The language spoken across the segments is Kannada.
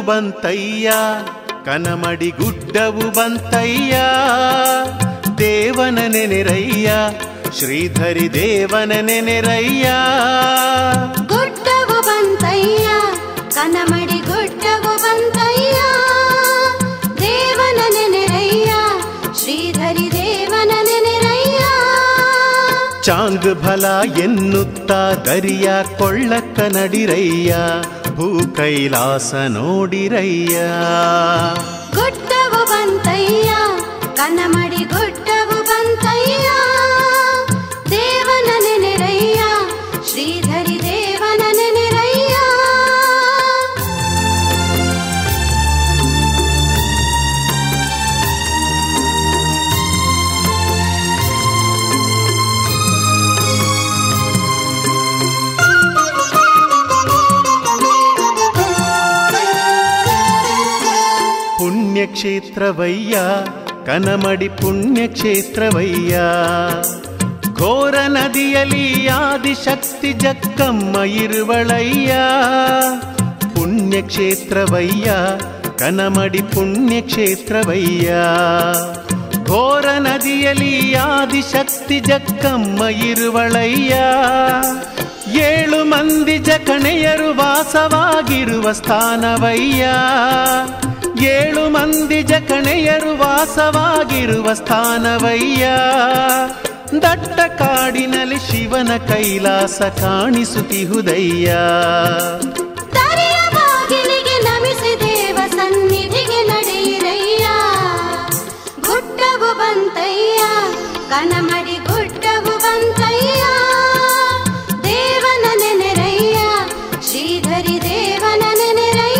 ಬಂತಯ್ಯ ಕನಮಡಿ ಗುಡ್ಡವು ಬಂತಯ್ಯ ದೇವನ ನೆನೆರಯ್ಯ ಶ್ರೀಧರಿ ದೇವನ ನೆನೆರಯ್ಯ ಗುಡ್ಡವು ಬಂತಯ್ಯ ಕನಮಡಿ ಗುಡ್ಡವು ಬಂತಯ್ಯ ದೇವನ ನೆನೆರಯ್ಯ ಶ್ರೀಧರಿ ದೇವನ ನೆನೆರಯ್ಯ ಚಾಂಗ್ ಫಲ ಎನ್ನುತ್ತಾ ದರಿಯ ಕೊಳ್ಳಕ್ಕ ನಡಿರಯ್ಯ ಭೂ ಕೈಲಾಸ ನೋಡಿರಯ್ಯ ಗುಡ್ಡವು ಬಂತಯ್ಯ ಕನಮಡಿ ಗುಡ್ಡವು ಬಂತಯ್ಯ ದೇವನ ನೆನೆರಯ್ಯ ಶ್ರೀಧರಿ ದೇವನ ನೆನೆರಯ್ಯ ಪುಣ್ಯಕ್ಷೇತ್ರವಯ್ಯ ಕನಮಡಿ ಪುಣ್ಯಕ್ಷೇತ್ರವಯ್ಯ ಘೋರ ನದಿಯಲ್ಲಿ ಆದಿಶಕ್ತಿ ಜಕ್ಕಮ್ಮ ಇರುವಳಯ್ಯ ಪುಣ್ಯಕ್ಷೇತ್ರವಯ್ಯ ಕನಮಡಿ ಪುಣ್ಯಕ್ಷೇತ್ರವಯ್ಯ ಘೋರ ನದಿಯಲ್ಲಿ ಆದಿಶಕ್ತಿ ಜಕ್ಕಮ್ಮ ಇರುವಳಯ್ಯ ಏಳು ಮಂದಿ ಜಕಣೆಯರು ವಾಸವಾಗಿರುವ ಸ್ಥಾನವಯ್ಯ ಏಳು ಮಂದಿ ಜಕಣೆಯರು ವಾಸವಾಗಿರುವ ಸ್ಥಾನವಯ್ಯ ದಟ್ಟ ಕಾಡಿನಲ್ಲಿ ಶಿವನ ಕೈಲಾಸ ಕಾಣಿಸುತ್ತಿಹುದಯ್ಯ ದರಿಯ ಬಾಗಿಲಿಗೆ ನಮಿಸಿ ದೇವ ಸನ್ನಿಧಿಗೆ ನಡೆಯಿರಯ್ಯ ಗುಡ್ಡವು ಬಂತಯ್ಯ ಕನಮಡಿ ಗುಡ್ಡವು ಬಂತಯ್ಯ ದೇವನ ನೆನೆರಯ್ಯ ಶ್ರೀಧರಿ ದೇವನ ನೆನೆರಯ್ಯ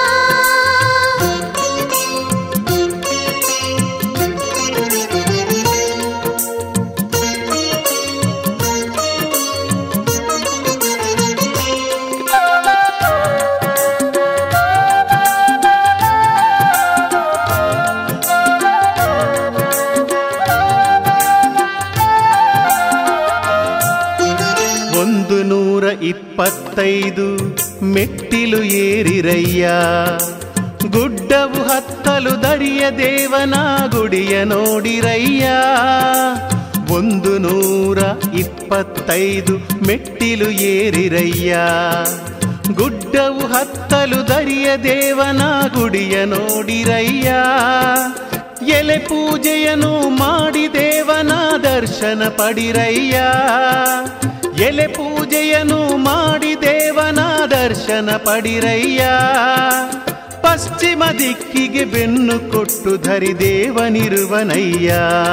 ಒಂದು ನೂರ ಇಪ್ಪತ್ತೈದು ಮೆಟ್ಟಿಲು ಏರಿರಯ್ಯ ಗುಡ್ಡವು ಹತ್ತಲು ದರಿಯ ದೇವನ ಗುಡಿಯ ನೋಡಿರಯ್ಯ ಒಂದು ನೂರ ಇಪ್ಪತ್ತೈದು ಮೆಟ್ಟಿಲು ಏರಿರಯ್ಯ ಗುಡ್ಡವು ಹತ್ತಲು ದರಿಯ ದೇವನ ಗುಡಿಯ ನೋಡಿರಯ್ಯ ಎಲೆ ಪೂಜೆಯನ್ನು ಮಾಡಿ ದೇವನ ದರ್ಶನ ಪಡಿರಯ್ಯ ಎಲೆ ಪೂಜೆಯನ್ನು ಮಾಡಿ ದೇವನ ದರ್ಶನ ಪಡಿರಯ್ಯ ಪಶ್ಚಿಮ ದಿಕ್ಕಿಗೆ ಬೆನ್ನು ಕೊಟ್ಟು ಧರಿ ದೇವನಿರುವನಯ್ಯ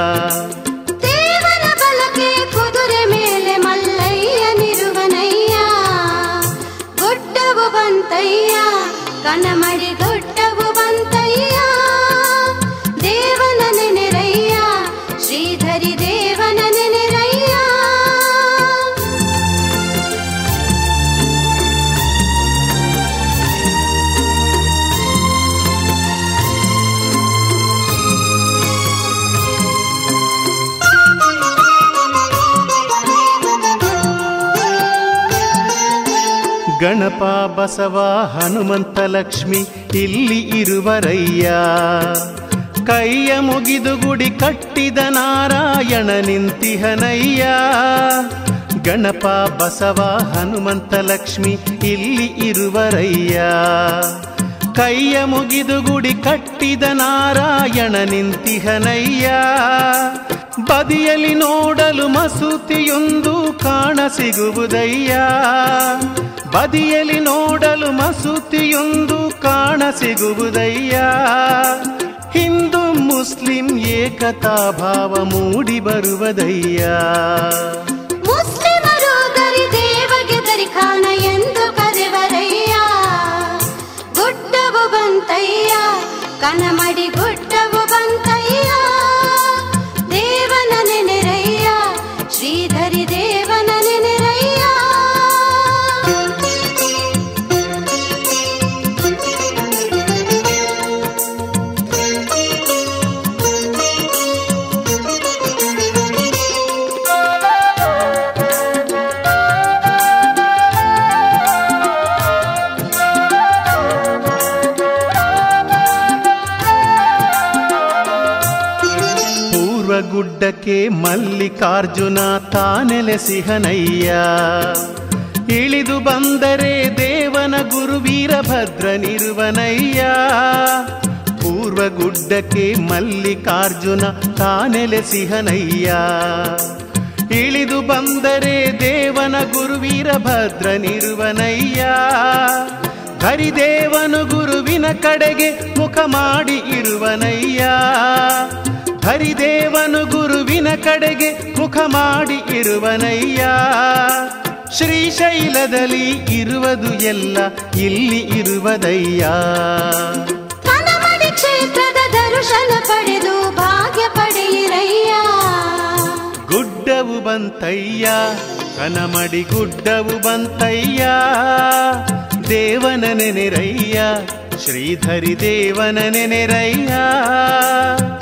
ದೇವನ ಬಲಕೆ ಕುದುರೆ ಮೇಲೆ ಮಲ್ಲಯ್ಯನಿರುವನಯ್ಯ ಗುಡ್ಡವು ಬಂತಯ್ಯ ಕನಮಡಿ ಗುಡ್ಡವು ಬಂತಯ್ಯ ದೇವನ ನೆನೆರಯ್ಯ ಶ್ರೀಧರಿ ದೇವನ ನೆನೆರಯ್ಯ ಗಣಪ ಬಸವ ಹನುಮಂತ ಲಕ್ಷ್ಮಿ ಇಲ್ಲಿ ಇರುವರಯ್ಯ ಕೈಯ ಮುಗಿದು ಗುಡಿ ಕಟ್ಟಿದ ನಾರಾಯಣ ನಿಂತಿಹನಯ್ಯ ಗಣಪ ಬಸವ ಹನುಮಂತ ಲಕ್ಷ್ಮಿ ಇಲ್ಲಿ ಇರುವರಯ್ಯ ಕೈಯ ಮುಗಿದು ಗುಡಿ ಕಟ್ಟಿದ ನಾರಾಯಣ ನಿಂತಿಹನಯ್ಯ ಬದಿಯಲ್ಲಿ ನೋಡಲು ಮಸೂತಿಯೊಂದು ಕಾಣ ಸಿಗುವುದಯ್ಯ ಬದಿಯಲ್ಲಿ ನೋಡಲು ಮಸೂತಿಯೊಂದು ಕಾಣ ಸಿಗುವುದಯ್ಯ ಹಿಂದೂ ಮುಸ್ಲಿಂ ಏಕತಾ ಭಾವ ಮೂಡಿ ಬರುವುದಯ್ಯ ಮುಸ್ಲಿಮರು ದರಿ ದೇವಗೆ ದರಿ ಖಾನ ಎಂದು ಕರೆವರಯ್ಯ ಗುಡ್ಡವು ಬಂತಯ್ಯ ಕನಮಡಿ ಗುಡ್ಡವು ಬಂತಯ್ಯ ದೇವನ ನೆನೆರಯ್ಯ ಶ್ರೀಧರಿ ದೇವನ ನೆನೆರಯ್ಯ ಗುಡ್ಡಕ್ಕೆ ಮಲ್ಲಿಕಾರ್ಜುನ ತಾನೆಲೆಸಿಹನಯ್ಯ ಇಳಿದು ಬಂದರೆ ದೇವನ ಗುರು ವೀರಭದ್ರನಿರುವನಯ್ಯ ಪೂರ್ವ ಗುಡ್ಡಕ್ಕೆ ಮಲ್ಲಿಕಾರ್ಜುನ ತಾನೆಲೆಸಿಹನಯ್ಯ ಇಳಿದು ಬಂದರೆ ದೇವನ ಗುರು ವೀರಭದ್ರನಿರುವನಯ್ಯ ಹರಿದೇವನು ಗುರುವಿನ ಕಡೆಗೆ ಮುಖ ಮಾಡಿ ಇರುವನಯ್ಯ ಹರಿದೇವನು ಗುರುವಿನ ಕಡೆಗೆ ಮುಖ ಮಾಡಿ ಇರುವನಯ್ಯ ಶ್ರೀಶೈಲದಲ್ಲಿ ಇರುವುದು ಎಲ್ಲ ಇಲ್ಲಿ ಇರುವುದಯ್ಯ ಕನಮಡಿ ಕ್ಷೇತ್ರದ ದರ್ಶನ ಪಡೆದು ಭಾಗ್ಯ ಪಡೆಯಿರಯ್ಯ ಗುಡ್ಡವು ಬಂತಯ್ಯ ಕನಮಡಿ ಗುಡ್ಡವು ಬಂತಯ್ಯ ದೇವನ ನೆನೆರಯ್ಯ ಶ್ರೀಧರಿ ದೇವನ ನೆನೆರಯ್ಯ